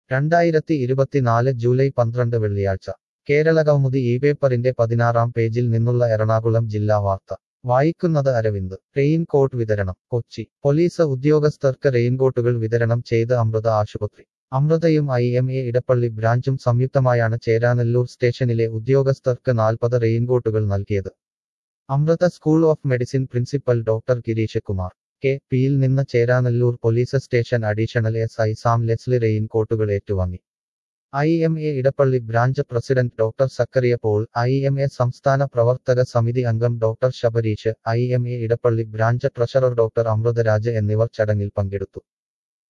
രണ്ടായിരത്തി ഇരുപത്തിനാല് ജൂലൈ പന്ത്രണ്ട് വെള്ളിയാഴ്ച കേരളകൗമുദി ഈ പേപ്പറിന്റെ പതിനാറാം പേജിൽ നിന്നുള്ള എറണാകുളം ജില്ലാ വാർത്ത വായിക്കുന്നത് അരവിന്ദ് റെയിൻകോട്ട് വിതരണം കൊച്ചി പോലീസ് ഉദ്യോഗസ്ഥർക്ക് റെയിൻകോട്ടുകൾ വിതരണം ചെയ്ത് അമൃത ആശുപത്രി അമൃതയും ഐ എം എ ഇടപ്പള്ളി ബ്രാഞ്ചും സംയുക്തമായാണ് ചേരാനെല്ലൂർ സ്റ്റേഷനിലെ ഉദ്യോഗസ്ഥർക്ക് നാൽപ്പത് റെയിൻകോട്ടുകൾ നൽകിയത് Amrita school of medicine principal doctor Girish Kumar K പിയിൽ നിന്ന് Cheranallur police station additional S I Sam Leslie റെയിൻകോട്ടുകൾ ഏറ്റുവാങ്ങി I M A Edappally branch president doctor Zachariah Paul I M A സംസ്ഥാന പ്രവർത്തക സമിതി അംഗം doctor Sabarish I M A Edappally branch treasurer doctor Amritharaj എന്നിവർ ചടങ്ങിൽ പങ്കെടുത്തു